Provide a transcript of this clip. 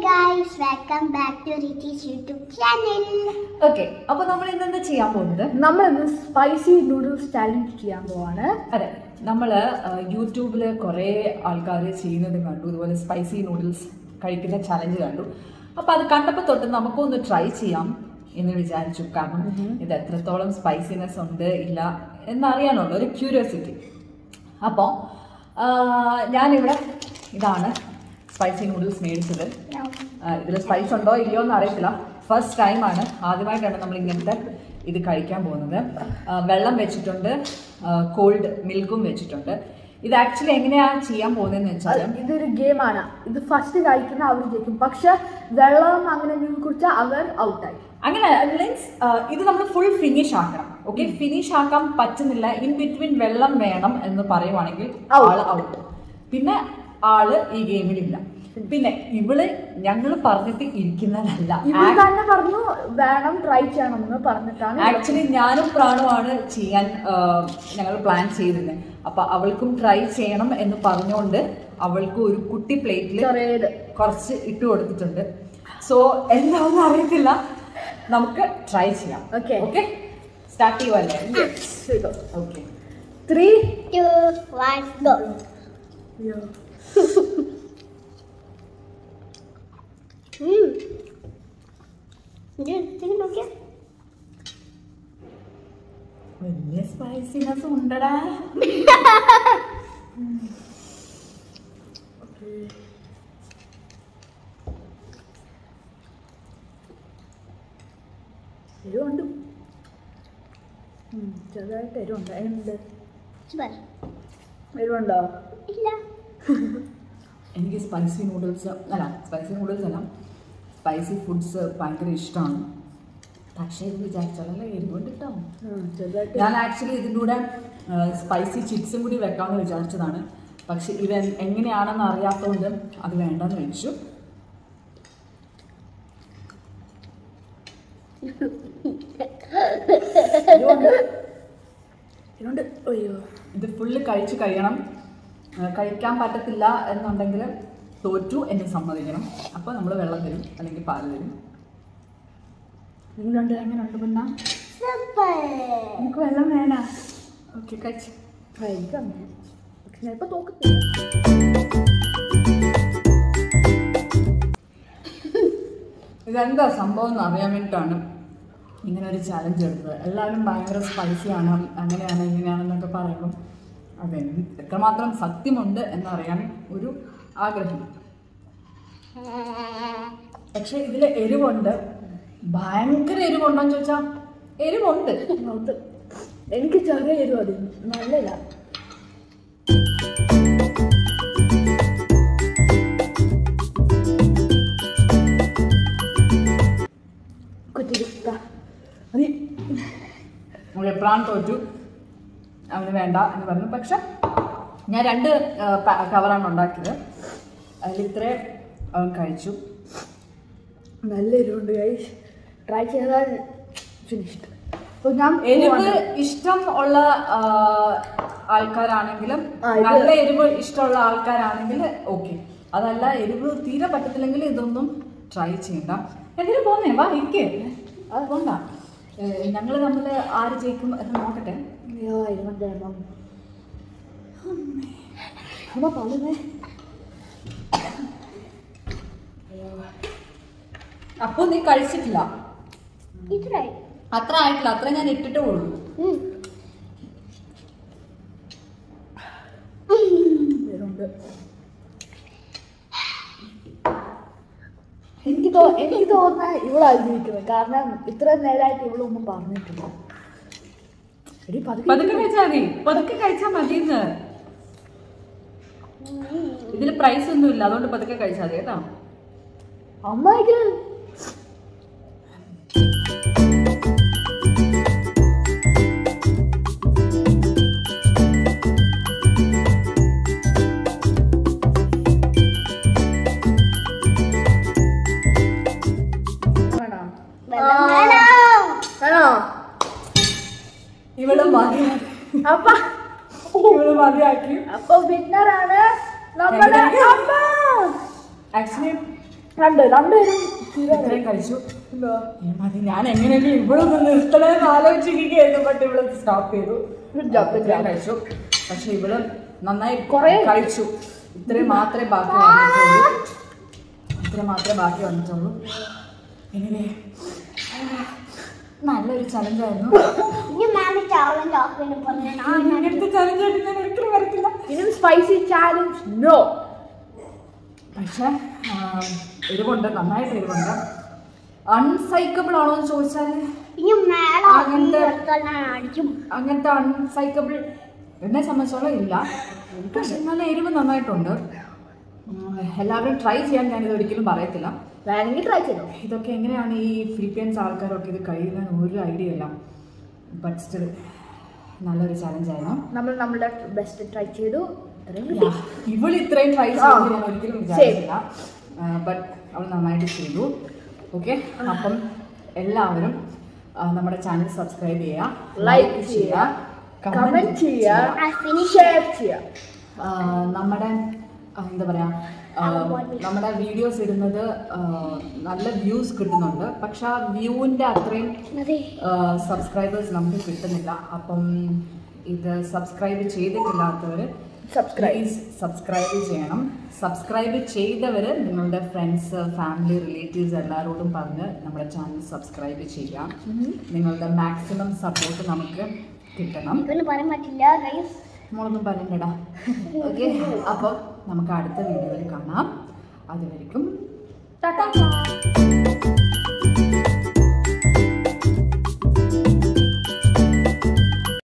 guys, welcome back to Riti's YouTube channel. Okay അപ്പൊ നമ്മൾ ഇന്ന് എന്താ ചെയ്യാൻ പോകുന്നത് നമ്മൾ ഇന്ന് സ്പൈസി നൂഡിൽസ് ചാലഞ്ച് ചെയ്യാൻ പോവാണ് അതെ നമ്മള് യൂട്യൂബിൽ കുറേ ആൾക്കാർ ചെയ്യുന്നത് കണ്ടു ഇതുപോലെ സ്പൈസി നൂഡിൽസ് കഴിക്കുന്ന ചലഞ്ച് കണ്ടു അപ്പൊ അത് കണ്ടപ്പോൾ തൊട്ട് നമുക്കൊന്ന് ട്രൈ ചെയ്യാം എന്ന് വിചാരിച്ചു കാരണം ഇത് എത്രത്തോളം സ്പൈസിനെസ് ഉണ്ട് ഇല്ല എന്നറിയാനുള്ള ഒരു ക്യൂരിയോസിറ്റി അപ്പോൾ ഞാനിവിടെ ഇതാണ് സ്പൈസി നൂഡിൽസ് മേടിച്ചത് ഇതിൽ സ്പൈസ് ഉണ്ടോ ഇല്ലയോ എന്ന് അറിയത്തില്ല ഫസ്റ്റ് ടൈമാണ് ആദ്യമായിട്ടാണ് നമ്മൾ ഇങ്ങനത്തെ ഇത് കഴിക്കാൻ പോകുന്നത് ആ, വെള്ളം വെച്ചിട്ടുണ്ട് കോൾഡ് മിൽക്കും വെച്ചിട്ടുണ്ട് ഇത് ആക്ച്വലി എങ്ങനെയാണ് ചെയ്യാൻ പോകുന്നതെന്ന് വെച്ചാൽ ഇതൊരു ഗെയിമാണ് ഇത് ഫസ്റ്റ് കഴിക്കുന്ന അവർ ജയിക്കും പക്ഷെ വെള്ളം അങ്ങനെ എന്തെങ്കിലും കുറിച്ചാൽ അവർ ഔട്ടായി അങ്ങനെ മീൻസ് ഇത് നമ്മൾ ഫുൾ ഫിനിഷ് ആക്കണം ഓക്കെ ഫിനിഷ് ആക്കാൻ പറ്റുന്നില്ല ഇൻ ബിറ്റ്വീൻ വെള്ളം വേണം എന്ന് പറയുവാണെങ്കിൽ Out. ആള് ഔട്ട് പിന്നെ ആള് ഈ ഗെയിമിലില്ല പിന്നെ ഇവള് ഞങ്ങൾ പറഞ്ഞിട്ട് ഇരിക്കുന്നതല്ല ഇവർ തന്നെ പറഞ്ഞു വേണം ട്രൈ ചെയ്യണം എന്ന് പറഞ്ഞിട്ടാണ് ആക്ച്വലി ഞാനും പ്രാണുമാണ് ചെയ്യാൻ ഞങ്ങൾ പ്ലാൻ ചെയ്തിരുന്നത് അപ്പൊ അവൾക്കും ട്രൈ ചെയ്യണം എന്ന് പറഞ്ഞുകൊണ്ട് അവൾക്ക് ഒരു കുട്ടി പ്ലേറ്റിൽ ചെറിയത് കുറച്ച് ഇട്ട് കൊടുത്തിട്ടുണ്ട് സോ എന്താണെന്ന് അറിയത്തില്ല നമുക്ക് ട്രൈ ചെയ്യാം Okay. ഓക്കെ സ്റ്റാർട്ട് ചെയ്യുവല്ലേ okay three Two, one, go. Hmm. ഇത് എടുത്തിട്ട് നോക്കിയേ. വലിയ സ്പൈസിനെസ് ഉണ്ടടാ എരിവുണ്ട് ഉം, ചെറുതായിട്ട് എരിവുണ്ട് എരിവുണ്ട് Super. എരിവുണ്ടോ ഇല്ല. എനിക്ക് സ്പൈസി നൂഡിൽസ് അല്ല സ്പൈസി നൂഡിൽസ് അല്ല സ്പൈസി ഫുഡ്സ് ഭയങ്കര ഇഷ്ടമാണ് പക്ഷേ ഇത് വിചാരിച്ചാലല്ല എരിവുണ്ട് കേട്ടോ ഉം, ചെറുതായിട്ട് ഞാൻ ആക്ച്വലി ഇതിൻ്റെ കൂടെ സ്പൈസി ചിപ്സും കൂടി വെക്കാമെന്ന് വിചാരിച്ചതാണ് പക്ഷെ ഇത് എ- എങ്ങനെയാണെന്ന് അറിയാത്തതുകൊണ്ട് അത് വേണ്ടെന്ന് വെച്ചു എരിവുണ്ട് എരിവുണ്ട് അയ്യോ ഇത് ഫുള്ള് കഴിച്ച് കഴിയണം ആ, കഴിക്കാൻ പറ്റത്തില്ല എന്നുണ്ടെങ്കിൽ തോറ്റു എന്ന് സമ്മതിക്കണം അപ്പോൾ നമ്മൾ വെള്ളം തരും അല്ലെങ്കിൽ പാല് തരും എങ്ങനെയുണ്ട് എങ്ങനെയുണ്ട് പിന്നെ Super. നമുക്ക് വെള്ളം വേണ ഓക്കെ കഴിച്ച് കഴിക്കാം പക്ഷെ ഞാൻ ഇപ്പൊ തോക്കത്തില്ല ഇതെന്താ സംഭവം എന്ന് അറിയാൻ വേണ്ടിയിട്ടാണ് ഇങ്ങനെ ഒരു ചലഞ്ച് എടുത്തത് എല്ലാവരും ഭയങ്കര സ്പൈസിയാണ് അങ്ങനെയാണ് ഇങ്ങനെയാണെന്നൊക്കെ പറയുമ്പം അതെ എത്രമാത്രം സത്യമുണ്ട് എന്നറിയാൻ ഒരു ആഗ്രഹം പക്ഷെ ഇതിൽ എരിവുണ്ട് ഭയങ്കര എരിവുണ്ടോ എന്ന് ചോദിച്ചാൽ എരിവുണ്ട് അത് എനിക്ക് ചെറിയ എരിവ് അത് നല്ലല്ല കുത്തിരിക്ക മതി നമ്മൾ എപ്പോഴാണ് തോറ്റു അവന് വേണ്ട എന്ന് പറഞ്ഞു പക്ഷെ ഞാൻ രണ്ട് ആ, പ- കവറാണ് ഉണ്ടാക്കിയത് അതിൽ ഇത്രയും അവൻ കഴിച്ചു നല്ല എരിവുണ്ട് ഗൈസ് ട്രൈ ചെയ്താൽ ഫിനിഷ്ഡ് അപ്പോൾ ഞാൻ എരിവ് പോവാണ്. ഇഷ്ടം ഉള്ള ആ, ആൾക്കാരാണെങ്കിലും ആ, ഇത് നല്ല എരിവ് ഇഷ്ടമുള്ള ആൾക്കാരാണെങ്കിൽ ഓക്കെ അതല്ല എരിവ് തീരെ പറ്റത്തില്ലെങ്കിൽ ഇതൊന്നും ട്രൈ ചെയ്യണ്ട എന്തിനു പോന്നേ വാ ഇരിക്കേ അത് പോണ്ട ഞങ്ങൾ തമ്മിൽ ആര് ജയിക്കും എന്ന് നോക്കട്ടെ അയ്യോ എരിവുണ്ട് അമ്മ അമ്മ പറയുന്നേ അപ്പോൾ നീ കഴിച്ചിട്ടില്ല ഇത്രയായി. അത്ര ആയിട്ടില്ല അത്ര ഞാൻ ഇട്ടിട്ടേ ഉള്ളൂ ഉം. എരിവുണ്ട് എനിക്ക് തോ എനിക്ക് തോന്നുന്നത് ഇവളായിരുന്നു ഇരിക്കുന്നത് കാരണം ഇത്ര നേരമായിട്ട് ഇവളൊന്നും പറഞ്ഞിട്ടില്ല എടി പതുക്കെ പതുക്കെ കഴിച്ചാൽ മതി പതുക്കെ കഴിച്ചാൽ മതിയെന്ന് ഇതിൽ പ്രൈസ് ഒന്നും ഇല്ല അതുകൊണ്ട് പതുക്കെ കഴിച്ചാൽ മതി കേട്ടോ അമ്മായിക്ക് വേണോ വെള്ളം വേണം. വേണോ ഇവള് മതിയാക്കി അപ്പ ഇവള് മതിയാക്കി അപ്പൊ വിന്നറാണ് നമ്മുടെ എങ്ങനെ? അമ്മ ആക്ച്വലി രണ്ട് രണ്ടുപേരും തീരെ ഇത്രയും കഴിച്ചു എന്താ ഏ, മതി ഞാൻ എങ്ങനെയെങ്കിലും ഇവിടെ ഒന്ന് നിർത്തണമെന്ന് ആലോചിച്ചിരിക്കുകയായിരുന്നു ബട്ട് ഇവിടെ സ്റ്റോപ്പ് ചെയ്തു Good job, good ഇത്രയും job. കഴിച്ചു പക്ഷെ ഇവള് നന്നായി കുറേ- കഴിച്ചു ഇത്രയും മാത്രമേ ബാക്കി വന്നിട്ടുള്ളൂ ഇത്ര മാത്രമേ ബാക്കി വന്നിട്ടുള്ളൂ എനിവേ നല്ലൊരു ചലഞ്ചായിരുന്നു ഇനി മാമി ചാവലിന്റെ ഓഫിന് പറഞ്ഞു ഇങ്ങനത്തെ ചലഞ്ച് ആയിട്ട് ഞാൻ ഒരിക്കലും വരത്തില്ല ഇനിയും സ്പൈസി ചാലഞ്ച് നോ പക്ഷെ എരിവുണ്ട് നന്നായിട്ട് എരിവുണ്ട് അൺസൈക്കബിൾ ആണോ എന്ന് ചോദിച്ചാൽ ഇനി മേള അങ്ങനത്തെ- ഞാൻ അടിക്കും അങ്ങനത്തെ അൺസൈക്കബിൾ എന്നെ സംബന്ധിച്ചോളം ഇല്ല പക്ഷെ നല്ല എരിവ് നന്നായിട്ടുണ്ട് ഉം, എല്ലാവരും ട്രൈ ചെയ്യാൻ ഞാനിത് ഒരിക്കലും പറയത്തില്ല വേണമെങ്കിൽ ട്രൈ ചെയ്തോ ഇതൊക്കെ എങ്ങനെയാണ് ഈ ഫിലിപ്പീൻസ് ആൾക്കാരൊക്കെ ഇത് കഴിയുന്ന ഒരു ഐഡിയ ഇല്ല ബട്ട് സ്റ്റിൽ നല്ലൊരു ചലഞ്ചായിരുന്നു നമ്മൾ നമ്മുടെ ബെസ്റ്റ് ട്രൈ ചെയ്തു ഇത്രയും കിട്ടി. ഇവൾ ഇത്രയും ട്രൈ ചെയ്യുന്നത് ഞാൻ ഒരിക്കലും വിചാരിച്ചില്ല ബട്ട് അവൾ നന്നായിട്ട് ചെയ്തു ഓക്കെ അപ്പം എല്ലാവരും ആ, നമ്മുടെ ചാനൽ സബ്സ്ക്രൈബ് ചെയ്യുക Like ചെയ്യുക, കമന്റ് ചെയ്യുക ഷെയർ ചെയ്യുക ആ, നമ്മുടെ ആ, എന്താ പറയാ ആ, നമ്മുടെ വീഡിയോസ് ഇടുന്നത് ആ, നല്ല വ്യൂസ് കിട്ടുന്നുണ്ട് പക്ഷെ ആ വ്യൂവിൻ്റെ അത്രയും അതെ സബ്സ്ക്രൈബേഴ്സ് നമുക്ക് കിട്ടുന്നില്ല അപ്പം ഇത് സബ്സ്ക്രൈബ് ചെയ്തിട്ടില്ലാത്തവർ Subscribe. പ്ലീസ് സബ്സ്ക്രൈബ് ചെയ്യണം സബ്സ്ക്രൈബ് ചെയ്തവർ നിങ്ങളുടെ ഫ്രണ്ട്സ് ഫാമിലി റിലേറ്റീവ്സ് എല്ലാവരോടും പറഞ്ഞ് നമ്മുടെ ചാനൽ സബ്സ്ക്രൈബ് ചെയ്യാം നിങ്ങളുടെ മാക്സിമം സപ്പോർട്ട് നമുക്ക് കിട്ടണം എനിക്കൊന്നും പറയാൻ പറ്റില്ല ഗൈസ് നമ്മളൊന്നും പറയണ്ടടാ ഓക്കെ അപ്പം നമുക്ക് അടുത്ത വീഡിയോയിൽ കാണാം അതുവരെയും ടാറ്റാ